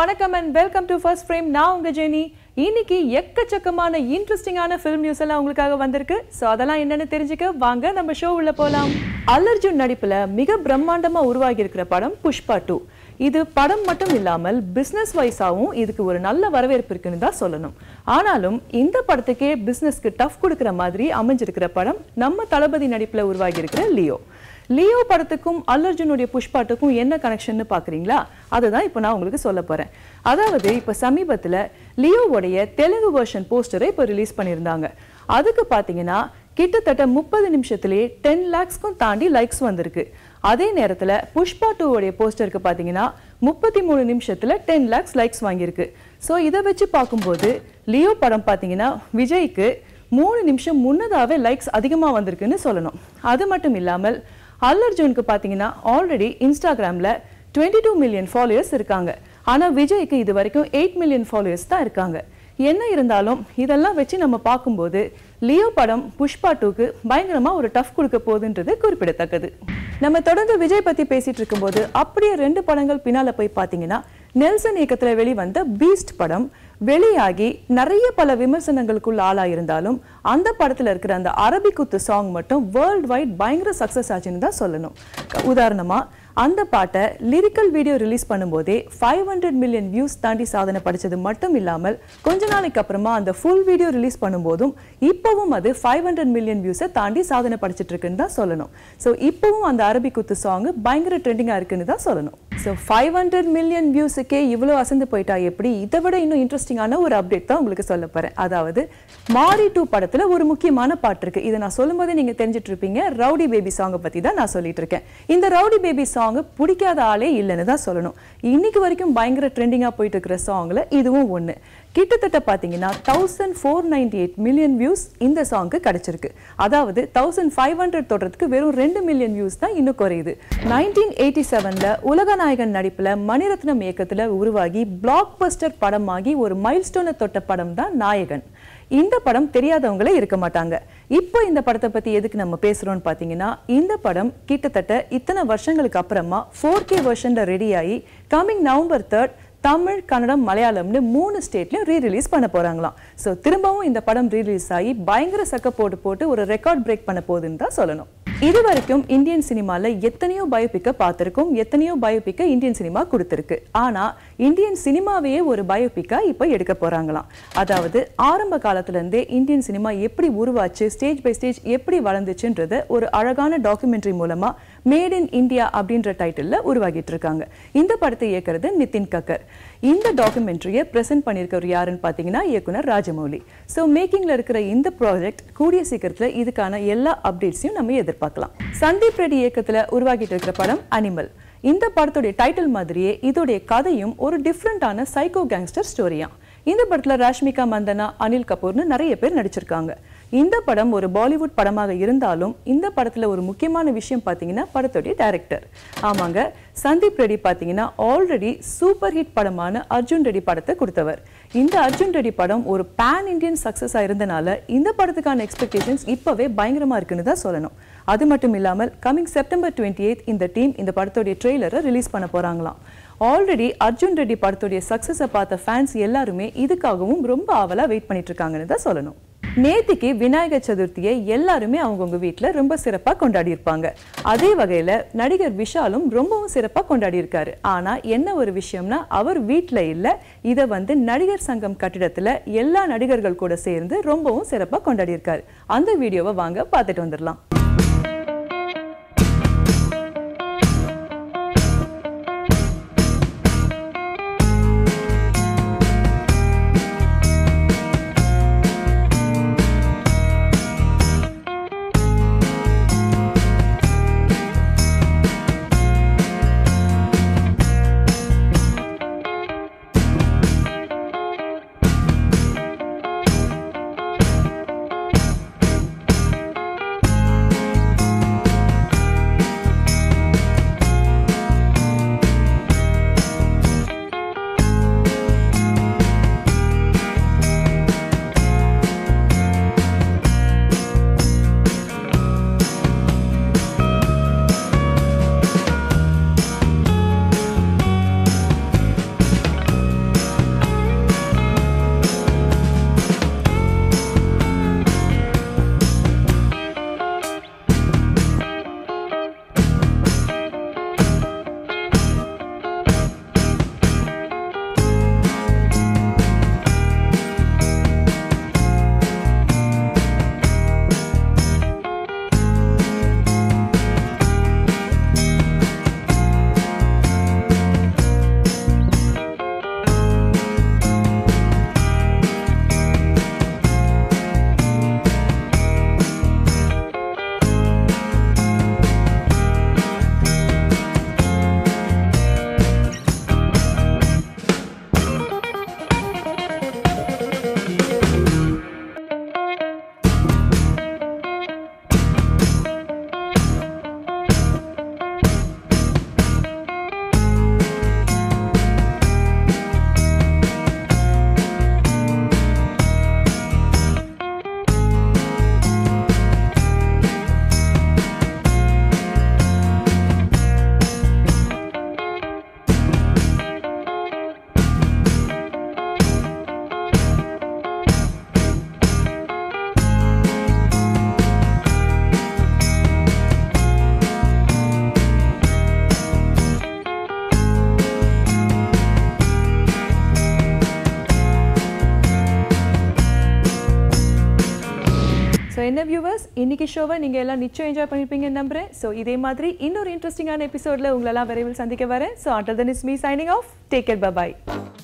வணக்கம் and welcome to first frame நான் உங்க ஜெனி இன்னைக்கு எக்கச்சக்கமான இன்ட்ரெஸ்டிங்கான ஃபிலிம் நியூஸ் எல்லாம் உங்களுக்காக வந்திருக்கு ஸோ அதெல்லாம் என்னன்னு தெரிஞ்சுக்க வாங்க நம்ம ஷோ உள்ள போலாம் அல்லர்ஜுன் நடிப்புல மிக பிரம்மாண்டமா உருவாகி இருக்கிற படம் புஷ்பா டூ இது படம் மட்டும் இல்லாமல் பிசினஸ் வைஸாவும் இதுக்கு ஒரு நல்ல வரவேற்பு இருக்குன்னு தான் சொல்லணும் ஆனாலும் இந்த படத்துக்கே பிசினஸ்க்கு டஃப் கொடுக்கிற மாதிரி அமைஞ்சிருக்கிற படம் நம்ம தளபதி நடிப்புல உருவாகி இருக்கிற லியோ லியோ படத்துக்கும் அல்லர்ஜுனுடைய புஷ்பாட்டுக்கும் என்ன கனெக்ஷன்னு பார்க்குறீங்களா அதுதான் இப்போ நான் உங்களுக்கு சொல்ல போகிறேன் அதாவது இப்போ சமீபத்தில் லியோவுடைய தெலுங்கு வெர்ஷன் போஸ்டரை இப்போ ரிலீஸ் பண்ணியிருந்தாங்க அதுக்கு பார்த்தீங்கன்னா கிட்டத்தட்ட முப்பது நிமிஷத்துலேயே டென் லேக்ஸ்க்கும் தாண்டி லைக்ஸ் வந்திருக்கு அதே நேரத்தில் புஷ்பா டூவோடைய போஸ்டருக்கு பார்த்தீங்கன்னா முப்பத்தி மூணு நிமிஷத்தில் டென் லேக்ஸ் லைக்ஸ் வாங்கியிருக்கு ஸோ இதை வச்சு பார்க்கும்போது லியோ படம் பார்த்தீங்கன்னா விஜய்க்கு மூணு நிமிஷம் முன்னதாகவே லைக்ஸ் அதிகமாக வந்திருக்குன்னு சொல்லணும் அது மட்டும் இல்லாமல் அல்லர்ஜுனுக்கு பார்த்தீங்கன்னா ஆல்ரெடி இன்ஸ்டாகிராமில் டுவெண்ட்டி டூ மில்லியன் ஃபாலோயர்ஸ் இருக்காங்க ஆனால் விஜய்க்கு இது வரைக்கும் எயிட் மில்லியன் ஃபாலோயர்ஸ் தான் இருக்காங்க என்ன இருந்தாலும் இதெல்லாம் வச்சு நம்ம பார்க்கும்போது லியோ படம் புஷ்பா டூக்கு பயங்கரமாக ஒரு டஃப் கொடுக்க போகுதுன்றது குறிப்பிடத்தக்கது நம்ம தொடர்ந்து விஜய் பற்றி பேசிட்டு இருக்கும்போது அப்படியே ரெண்டு படங்கள் பின்னால் போய் பார்த்தீங்கன்னா நெல்சன் இயக்கத்தில் வெளிவந்த பீஸ்ட் படம் வெளியாகி நிறைய பல விமர்சனங்களுக்குள்ள ஆளாயிருந்தாலும் அந்த படத்துல இருக்கிற அந்த அரபி குத்து சாங் மட்டும் வேர்ல்ட் வைட் பயங்கர சக்சஸ் ஆச்சுன்னு தான் சொல்லணும் உதாரணமா அந்த பாட்டை லிரிக்கல் வீடியோ ரிலீஸ் பண்ணும்போதே ஃபைவ் ஹண்ட்ரட் மில்லியன் வியூஸ் தாண்டி சாதனை படிச்சது மட்டும் இல்லாமல் கொஞ்ச நாளைக்கு அப்புறமா அந்த ஃபுல் வீடியோ ரிலீஸ் பண்ணும்போதும் இப்போவும் அது ஃபைவ் ஹண்ட்ரட் மில்லியன் வியூஸை தாண்டி சாதனை படிச்சிட்டு இருக்குன்னு தான் சொல்லணும் ஸோ இப்போவும் அந்த அரபி குத்து சாங் பயங்கர ட்ரெண்டிங்காக இருக்குன்னு தான் சொல்லணும் ஸோ ஃபைவ் ஹண்ட்ரட் மில்லியன் வியூஸுக்கே இவ்வளோ அசந்து போயிட்டா எப்படி இதை விட இன்னும் இன்ட்ரெஸ்டிங்கான ஒரு அப்டேட் தான் உங்களுக்கு சொல்ல போகிறேன் அதாவது மாரி டூ படத்தில் ஒரு முக்கியமான பாட்டு இருக்கு இதை நான் சொல்லும்போதே நீங்கள் தெரிஞ்சிட்டு இருப்பீங்க ரவுடி பேபி சாங்கை பற்றி தான் நான் சொல்லிட்டு இருக்கேன் இந்த ரவுடி பேபி சாங் பிடிக்காத ஆளே இல்லைன்னு தான் சொல்லணும் இன்னைக்கு வரைக்கும் பயங்கர ட்ரெண்டிங்காக போயிட்டு இருக்கிற சாங்கில் இதுவும் ஒன்று கிட்டத்தட்ட பார்த்தீங்கன்னா thousand four ninety eight million views இந்த சாங்க்கு கிடைச்சிருக்கு அதாவது தௌசண்ட் ஃபைவ் ஹண்ட்ரட் தொடறதுக்கு வெறும் ரெண்டு மில்லியன் வியூஸ் தான் இன்னும் குறையுது நைன்டீன் எயிட்டி செவனில் உலகநாயகன் நடிப்பில் மணிரத்னம் இயக்கத்தில் உருவாகி பிளாக் பஸ்டர் படமாகி ஒரு மைல்ஸ்டோனை தொட்ட படம் தான் நாயகன் இந்த படம் தெரியாதவங்களே இருக்க மாட்டாங்க இப்போ இந்த படத்தை பத்தி எதுக்கு நம்ம பேசுறோம்னு பாத்தீங்கன்னா இந்த படம் கிட்டத்தட்ட இத்தனை வருஷங்களுக்கு அப்புறமா ஃபோர் கே வெர்ஷன்ல ரெடி ஆகி coming November third Tamil Kannada மலையாளம்னு மூணு ஸ்டேட்லையும் ரீ ரிலீஸ் பண்ண போறாங்களாம் ஸோ திரும்பவும் இந்த படம் ரீ ரிலீஸ் ஆகி பயங்கர சக்க போட்டு போட்டு ஒரு ரெக்கார்ட் பிரேக் பண்ண போகுதுன்னு தான் சொல்லணும் இது வரைக்கும் இந்தியன் சினிமால எத்தனையோ பயோபிக்கை பார்த்துருக்கோம் எத்தனையோ பயோபிக்கை இந்தியன் சினிமா கொடுத்துருக்கு ஆனா இந்தியன் சினிமாவையே ஒரு பயோபிக்கா இப்போ எடுக்க போறாங்களாம் அதாவது ஆரம்ப காலத்துல இருந்தே இந்தியன் சினிமா எப்படி உருவாச்சு ஸ்டேஜ் பை ஸ்டேஜ் எப்படி வளர்ந்துச்சுன்றத ஒரு அழகான டாக்குமெண்ட்ரி மூலமா மேட் இன் இந்தியா அப்படின்ற டைட்டில்ல உருவாகிட்டு இருக்காங்க இந்த படத்தை இயக்குறது நிதின் கக்கர் இந்த டாக்குமெண்ட்ரியை பிரசன்ட் பண்ணியிருக்கவர் யாருன்னு பார்த்தீங்கன்னா இயக்குனர் ராஜமௌலி ஸோ மேக்கிங்ல இருக்கிற இந்த ப்ராஜெக்ட் கூடிய சீக்கிரத்தில் இதுக்கான எல்லா அப்டேட்ஸையும் நம்ம எதிர்பார்க்கலாம் சந்தீப் ரெட்டி இயக்கத்தில் உருவாக்கிட்டு இருக்கிற படம் அனிமல் இந்த படத்துடைய டைட்டில் மாதிரியே இதோடைய கதையும் ஒரு டிஃப்ரெண்டான சைக்கோ கேங்ஸ்டர் ஸ்டோரியா இந்த படத்துல ராஷ்மிகா மந்தனா அனில் கபூர்னு நிறைய பேர் நடிச்சிருக்காங்க இந்த படம் ஒரு பாலிவுட் படமாக இருந்தாலும் இந்த படத்துல ஒரு முக்கியமான விஷயம் பார்த்தீங்கன்னா படத்துடைய டைரக்டர் ஆமாங்க சந்தீப் ரெட்டி பார்த்தீங்கன்னா ஆல்ரெடி சூப்பர் ஹிட் படமான அர்ஜுன் ரெட்டி படத்தை கொடுத்தவர் இந்த அர்ஜுன் ரெட்டி படம் ஒரு பேன் இந்தியன் சக்சஸ் இருந்தனால இந்த படத்துக்கான எக்ஸ்பெக்டேஷன்ஸ் இப்பவே பயங்கரமா இருக்குன்னு தான் சொல்லணும் அது மட்டும் இல்லாமல் கமிங் செப்டம்பர் டுவெண்ட்டி எயிட் இந்த டீம் இந்த படத்துடைய ட்ரெய்லரை ரிலீஸ் பண்ண போறாங்களாம் ஆல்ரெடி அர்ஜுன் ரெட்டி படத்துடைய சக்சஸை பார்த்த ஃபேன்ஸ் எல்லாருமே இதுக்காகவும் ரொம்ப ஆவலா வெயிட் பண்ணிட்டு இருக்காங்கன்னு தான் சொல்லணும் நேத்திக்கு விநாயகர் சதுர்த்தியை எல்லாருமே அவங்கவுங்க வீட்டில் ரொம்ப சிறப்பாக கொண்டாடி இருப்பாங்க அதே வகையில் நடிகர் விஷாலும் ரொம்பவும் சிறப்பாக கொண்டாடி இருக்காரு ஆனால் என்ன ஒரு விஷயம்னா அவர் வீட்டில் இல்லை இதை வந்து நடிகர் சங்கம் கட்டிடத்தில் எல்லா நடிகர்கள் கூட சேர்ந்து ரொம்பவும் சிறப்பாக கொண்டாடி இருக்காரு அந்த வீடியோவை வாங்க பார்த்துட்டு வந்துடலாம் என்ன வியூவர்ஸ் இன்னைக்கு ஷோவை நீங்க எல்லாம் நிச்சயம் என்ஜாய் பண்ணிருப்பீங்கன்னு நம்புறேன் ஸோ இதே மாதிரி இன்னொரு இன்ட்ரெஸ்டிங்கான எபிசோட்ல உங்களெல்லாம் விரைவில் சந்திக்க வரேன் ஸோ அண்டர் தன் is me signing off take care by